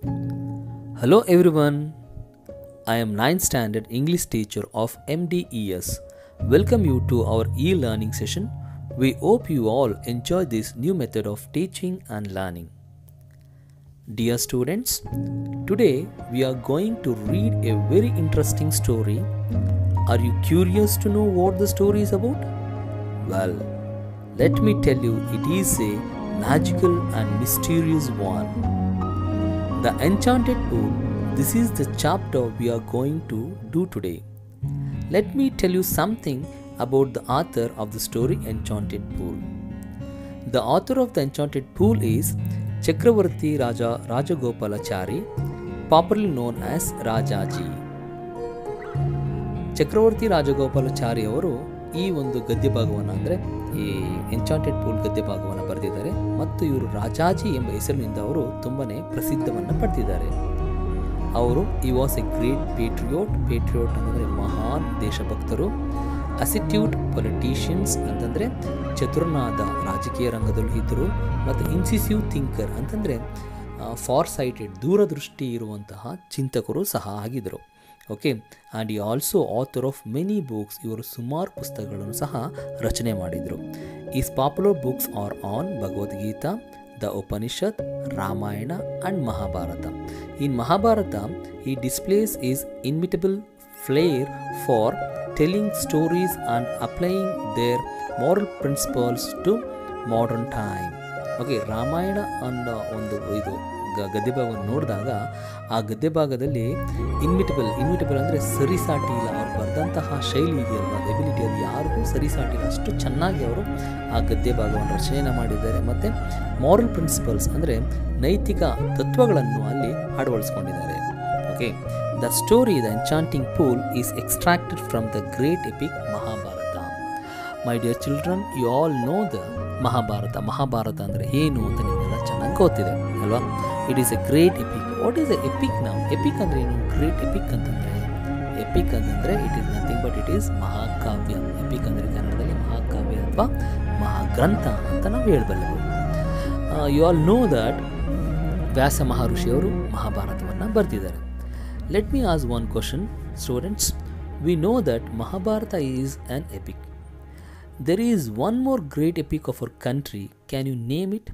Hello everyone. I am 9th standard English teacher of MDES. Welcome you to our e-learning session. We hope you all enjoy this new method of teaching and learning. Dear students, today we are going to read a very interesting story. Are you curious to know what the story is about? Well, let me tell you, it is a magical and mysterious one. The Enchanted Pool. This is the chapter we are going to do today. Let me tell you something about the author of the story Enchanted Pool. The author of the Enchanted Pool is Chakravarti Raja Rajagopalachari, popularly known as Rajaji. ಚಕ್ರವರ್ತಿ ರಾಜಗೋಪಾಲಾಚಾರಿ ಅವರು ಈ ಒಂದು ಗದ್ಯ ಭಾಗವನ್ನು ಅಂದರೆ ಈ enchanted pool ಗದ್ಯ ಭಾಗವನ್ನು ಬರೆದಿದ್ದಾರೆ ಮತ್ತು ಇವರು ರಾಜಾಜಿ ಎಂಬ ಹೆಸರಿನಿಂದ ಅವರು ತುಂಬನೇ ಪ್ರಸಿದ್ಧವನ್ನು ಪಡೆದಿದ್ದಾರೆ ಅವರು he was a great patriot patriot ಅಂತಂದರೆ ಮಹಾನ್ ದೇಶಭಕ್ತರು ಅಸಿಟ್ಯೂಟ್ ಪೊಲಿಟಿಷಿಯನ್ಸ್ ಅಂತಂದರೆ ಚತುರನಾದ ರಾಜಕೀಯ ರಂಗದಲ್ಲೂ ಇದ್ದರು ಮತ್ತು ಇನ್ಸಿಸಿವ್ ಥಿಂಕರ್ ಅಂತಂದರೆ ಫಾರ್ ಸೈಟೆಡ್ ದೂರದೃಷ್ಟಿ ಇರುವಂತಹ ಚಿಂತಕರು ಸಹ ಆಗಿದ್ದರು okay and he also author of many books ಇವರು ಸುಮಾರು ಪುಸ್ತಕಗಳನ್ನು ಸಹ ರಚನೆ ಮಾಡಿದರು his popular books are on Bhagavad Gita the Upanishad Ramayana and Mahabharata in Mahabharata he displays his inimitable flair for telling stories and applying their moral principles to modern time okay Ramayana ಅನ್ನೋ ಒಂದು ಇದು ಗ ಗದ್ಯ ಭಾಗವನ್ನು ನೋಡಿದಾಗ ಆ ಗದ್ಯ ಭಾಗದಲ್ಲಿ ಇನ್ಮಿಟಬಲ್ ಇನ್ಮಿಟಬಲ್ ಅಂದರೆ ಸರಿಸಾಟಿ ಇಲ್ಲ ಅವ್ರು ಬರೆದಂತಹ ಶೈಲಿ ಇದೆಯಲ್ವ ಎಬಿಲಿಟಿ ಅದು ಯಾರಿಗೂ ಸರಿಸಾಟಿ ಇಲ್ಲ ಅಷ್ಟು ಚೆನ್ನಾಗಿ ಅವರು ಆ ಗದ್ಯ ಭಾಗವನ್ನು ರಚನೆಯನ್ನು ಮಾಡಿದ್ದಾರೆ ಮತ್ತು ಮಾರಲ್ ಪ್ರಿನ್ಸಿಪಲ್ಸ್ ಅಂದರೆ ನೈತಿಕ ತತ್ವಗಳನ್ನು ಅಲ್ಲಿ ಅಳವಡಿಸ್ಕೊಂಡಿದ್ದಾರೆ okay the story the enchanting pool is extracted from the great epic Mahabharata my dear children you all know the Mahabharata Mahabharata ಅಂದರೆ ಏನು ಅಂತ ನಿಮಗೆಲ್ಲ ಚೆನ್ನಾಗಿ ಗೊತ್ತಿದೆ ಅಲ್ವಾ it is a great epic what is a epic ನಾವು ಎಪಿಕ್ ಅಂದರೆ ಏನು ಗ್ರೇಟ್ ಎಪಿಕ್ ಅಂತಂದರೆ ಎಪಿಕ್ ಅಂತಂದರೆ it is nothing but it is mahakavya epic ಅಂದರೆ ಕನ್ನಡದಲ್ಲಿ ಮಹಾಕಾವ್ಯ ಅಥವಾ ಮಹಾಗ್ರಂಥ ಅಂತ ನಾವು ಹೇಳಬಲ್ಲೆವು you all no that Vyasa ಮಹರ್ಷಿಯವರು ಮಹಾಭಾರತವನ್ನು ಬರೆದಿದ್ದಾರೆ let me ask one question students we know that Mahabharata is an epic there is one more great epic of our country. Can you name it?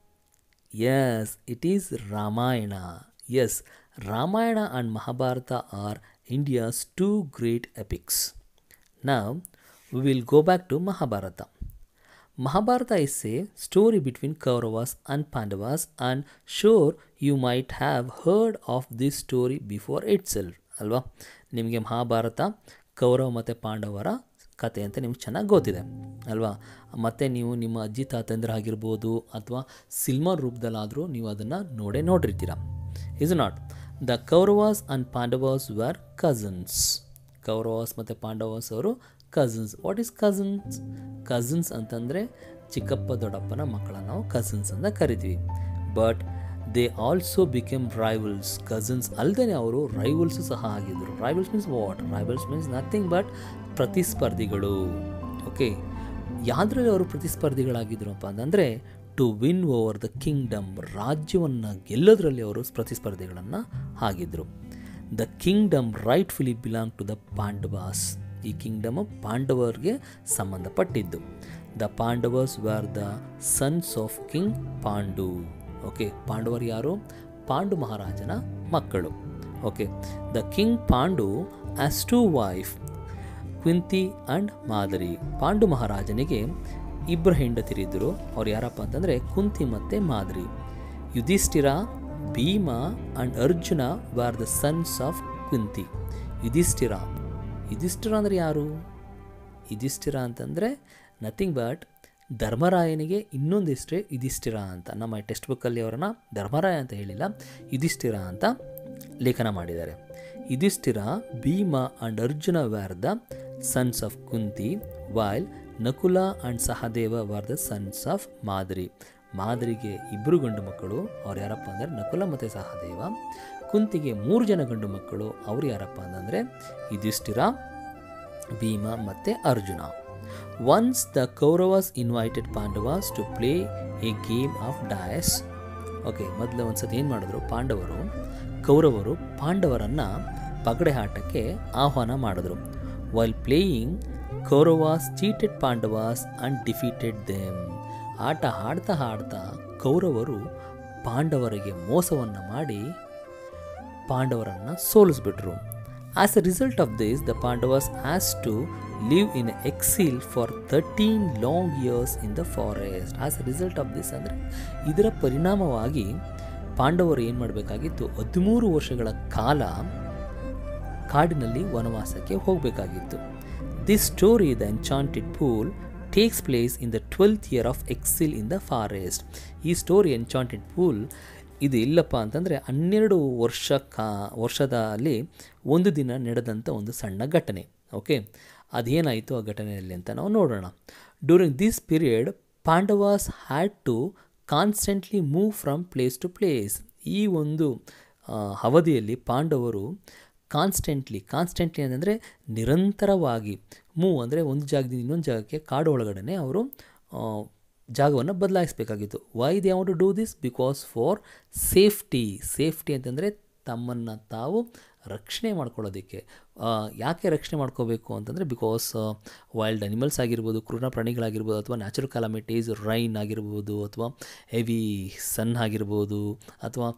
Yes, it is Ramayana. Yes, Ramayana and Mahabharata are India's two great epics. Now, we will go back to Mahabharata. Mahabharata is a story between Kauravas and Pandavas, and sure you might have heard of this story before itself. ಅಲ್ವಾ ನಿಮಗೆ ಮಹಾಭಾರತ ಕೌರವ ಮತ್ತು ಪಾಂಡವರ ಕತೆ ಅಂತ ನಿಮ್ಗೆ ಚೆನ್ನಾಗಿ ಗೊತ್ತಿದೆ ಅಲ್ವಾ ಮತ್ತು ನೀವು ನಿಮ್ಮ ಅಜ್ಜಿ ತಾತಂದ್ರಾಗಿರ್ಬೋದು ಅಥವಾ ಸಿನಿಮಾ ರೂಪದಲ್ಲಾದರೂ ನೀವು ಅದನ್ನು ನೋಡೇ ನೋಡಿರ್ತೀರ is not the Kauravas and Pandavas were cousins Kauravas ಮತ್ತು ಪಾಂಡವಾಸ್ ಅವರು ಕಝನ್ಸ್ ವಾಟ್ ಈಸ್ ಕಝನ್ಸ್ ಕಝನ್ಸ್ ಅಂತಂದರೆ ಚಿಕ್ಕಪ್ಪ ದೊಡ್ಡಪ್ಪನ ಮಕ್ಕಳನ್ನು ನಾವು ಕಝನ್ಸ್ ಅಂತ ಕರಿತೀವಿ but they also became rivals cousins ಅಲ್ಲದೆ ಅವರು ರೈವಲ್ಸು ಸಹ ಆಗಿದ್ದರು rivals means what rivals means nothing but ಪ್ರತಿಸ್ಪರ್ಧಿಗಳು ಓಕೆ ಯಾವುದ್ರಲ್ಲಿ ಅವರು ಪ್ರತಿಸ್ಪರ್ಧಿಗಳಾಗಿದ್ರಪ್ಪ ಅಂತಂದರೆ to win over the kingdom ರಾಜ್ಯವನ್ನು ಗೆಲ್ಲೋದ್ರಲ್ಲಿ ಅವರು ಪ್ರತಿಸ್ಪರ್ಧಿಗಳನ್ನು ಆಗಿದ್ದರು the kingdom rightfully belong to the Pandavas ಈ ಕಿಂಗ್ಡಮ್ ಪಾಂಡವರಿಗೆ ಸಂಬಂಧಪಟ್ಟಿದ್ದು the Pandavas were the sons of king Pandu okay ಪಾಂಡವರು ಯಾರು ಪಾಂಡು ಮಹಾರಾಜನ ಮಕ್ಕಳು okay the king Pandu has two wife ಕ್ವಿಂತಿ and Madri Pandu ಮಹಾರಾಜನಿಗೆ ಇಬ್ಬರು ಹೆಂಡತಿರಿದ್ದರು ಅವ್ರು ಯಾರಪ್ಪ ಅಂತಂದರೆ ಕುಂತಿ ಮತ್ತು Madri Yudhishthira Bhima and Arjuna were the sons of Kunti Yudhishthira Yudhishthira ಅಂದರೆ ಯಾರು ಯುಧಿಷ್ಠಿರ ಅಂತಂದರೆ ನಥಿಂಗ್ ಬಟ್ ಧರ್ಮರಾಯನಿಗೆ ಇನ್ನೊಂದು ಹೆಸರೇ ಯುಧಿಷ್ಠಿರ ಅಂತ ನಮ್ಮ ಟೆಕ್ಸ್ಟ್ ಬುಕ್ಕಲ್ಲಿ ಅವರನ್ನು ಧರ್ಮರಾಯ ಅಂತ ಹೇಳಿಲ್ಲ ಯುಧಿಷ್ಠಿರ ಅಂತ ಲೇಖನ ಮಾಡಿದ್ದಾರೆ Yudhishthira Bhima and Arjuna were the sons of Kunti while Nakula and Sahadeva were the sons of Madri ಮಾದರಿಗೆ ಇಬ್ಬರು ಗಂಡು ಮಕ್ಕಳು ಅವ್ರು ಯಾರಪ್ಪ ಅಂದರೆ ನಕುಲ ಮತ್ತು ಸಹದೇವ ಕುಂತಿಗೆ ಮೂರು ಜನ ಗಂಡು ಮಕ್ಕಳು ಅವರು ಯಾರಪ್ಪ ಅಂತಂದರೆ ಯುಧಿಷ್ಠಿರ ಭೀಮ ಮತ್ತು Arjuna once the Kauravas invited Pandavas to play a game of dice okay ಮೊದಲು ಒಂದು ಸತಿ ಏನು ಮಾಡಿದ್ರು ಪಾಂಡವರು ಕೌರವರು ಪಾಂಡವರನ್ನು ಪಗಡೆ ಆಟಕ್ಕೆ ಆಹ್ವಾನ ಮಾಡಿದ್ರು while playing Kauravas cheated Pandavas and defeated them ಆಟ ಆಡ್ತಾ ಆಡ್ತಾ ಕೌರವರು ಪಾಂಡವರಿಗೆ ಮೋಸವನ್ನು ಮಾಡಿ ಪಾಂಡವರನ್ನು ಸೋಲಿಸ್ಬಿಟ್ರು as a result of this the Pandavas has to live in exile for thirteen long years in the forest as a result of this ಅಂದರೆ ಇದರ ಪರಿಣಾಮವಾಗಿ ಪಾಂಡವರು ಏನು ಮಾಡಬೇಕಾಗಿತ್ತು ಹದಿಮೂರು ವರ್ಷಗಳ ಕಾಲ ಕಾಡಿನಲ್ಲಿ ವನವಾಸಕ್ಕೆ ಹೋಗಬೇಕಾಗಿತ್ತು this story the enchanted pool takes place in the twelfth year of exile in the forest ಈ ಸ್ಟೋರಿ ಎನ್ಚಾಂಟೆಡ್ ಪೂಲ್ ಇದು ಇಲ್ಲಪ್ಪ ಅಂತಂದರೆ ಹನ್ನೆರಡು ವರ್ಷ ಕಾ ವರ್ಷದಲ್ಲಿ ಒಂದು ದಿನ ನಡೆದಂಥ ಒಂದು ಸಣ್ಣ ಘಟನೆ ಓಕೆ ಅದೇನಾಯಿತು ಆ ಘಟನೆಯಲ್ಲಿ ಅಂತ ನಾವು ನೋಡೋಣ during this period Pandavas had to constantly move from place to place ಈ ಒಂದು ಅವಧಿಯಲ್ಲಿ ಪಾಂಡವರು ಕಾನ್ಸ್ಟೆಂಟ್ಲಿ ಕಾನ್ಸ್ಟೆಂಟ್ಲಿ ಅಂತಂದರೆ ನಿರಂತರವಾಗಿ ಮೂವ್ ಅಂದರೆ ಒಂದು ಜಾಗದಿಂದ ಇನ್ನೊಂದು ಜಾಗಕ್ಕೆ ಕಾಡು ಒಳಗಡೆ ಅವರು ಜಾಗವನ್ನು ಬದಲಾಯಿಸಬೇಕಾಗಿತ್ತು why they want to do this because for safety safety ಅಂತಂದರೆ ತಮ್ಮನ್ನು ತಾವು ರಕ್ಷಣೆ ಮಾಡ್ಕೊಳ್ಳೋದಕ್ಕೆ ಯಾಕೆ ರಕ್ಷಣೆ ಮಾಡ್ಕೋಬೇಕು ಅಂತಂದರೆ ಬಿಕಾಸ್ ವೈಲ್ಡ್ ಅನಿಮಲ್ಸ್ ಆಗಿರ್ಬೋದು ಕ್ರೂರ ಪ್ರಾಣಿಗಳಾಗಿರ್ಬೋದು ಅಥವಾ ನ್ಯಾಚುರಲ್ ಕ್ಯಾಲಮಿಟೀಸ್ ರೈನ್ ಆಗಿರ್ಬೋದು ಅಥವಾ ಹೆವಿ ಸನ್ ಆಗಿರ್ಬೋದು ಅಥವಾ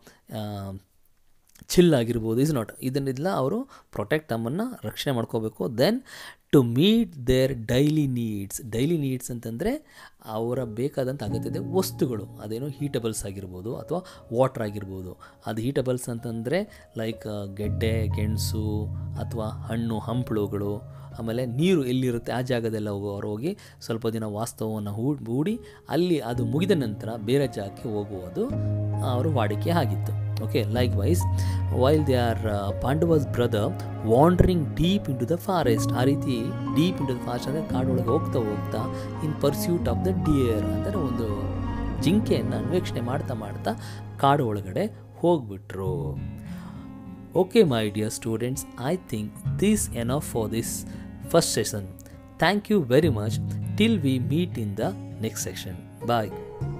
ಚಿಲ್ ಆಗಿರ್ಬೋದು ಇಸ್ ನಾಟ್ ಇದನ್ನೆಲ್ಲ ಅವರು ಪ್ರೊಟೆಕ್ಟ್ ತಮ್ಮನ್ನು ರಕ್ಷಣೆ ಮಾಡ್ಕೋಬೇಕು then to meet their daily needs daily needs ಅಂತಂದರೆ ಅವರ ಬೇಕಾದಂಥ ಅಗತ್ಯತೆ ವಸ್ತುಗಳು ಅದೇನೋ ಹೀಟಬಲ್ಸ್ ಆಗಿರ್ಬೋದು ಅಥವಾ ವಾಟ್ರ್ ಆಗಿರ್ಬೋದು ಅದು ಹೀಟಬಲ್ಸ್ ಅಂತಂದರೆ ಲೈಕ್ ಗೆಡ್ಡೆ ಗೆಣಸು ಅಥವಾ ಹಣ್ಣು ಹಂಪಲುಗಳು ಆಮೇಲೆ ನೀರು ಎಲ್ಲಿರುತ್ತೆ ಆ ಜಾಗದೆಲ್ಲ ಹೋಗೋರು ಹೋಗಿ ಸ್ವಲ್ಪ ದಿನ ವಾಸ್ತವವನ್ನು ಹೂಡ್ ಹೂಡಿ ಅಲ್ಲಿ ಅದು ಮುಗಿದ ನಂತರ ಬೇರೆ ಜಾಗಕ್ಕೆ ಹೋಗುವುದು ಅವರು ವಾಡಿಕೆ ಆಗಿತ್ತು okay likewise while they are Pandavas brother wandering deep into the forest ಆ ರೀತಿ deep into the forest ಅಂದರೆ ಕಾಡೊಳಗೆ ಹೋಗ್ತಾ ಹೋಗ್ತಾ in pursuit of the deer ಅಂದರೆ ಒಂದು ಜಿಂಕೆಯನ್ನು ಅನ್ವೇಷಣೆ ಮಾಡ್ತಾ ಮಾಡ್ತಾ ಕಾಡು ಒಳಗಡೆ ಹೋಗ್ಬಿಟ್ರು okay my dear students I think this enough for this first session thank you very much till we meet in the next session bye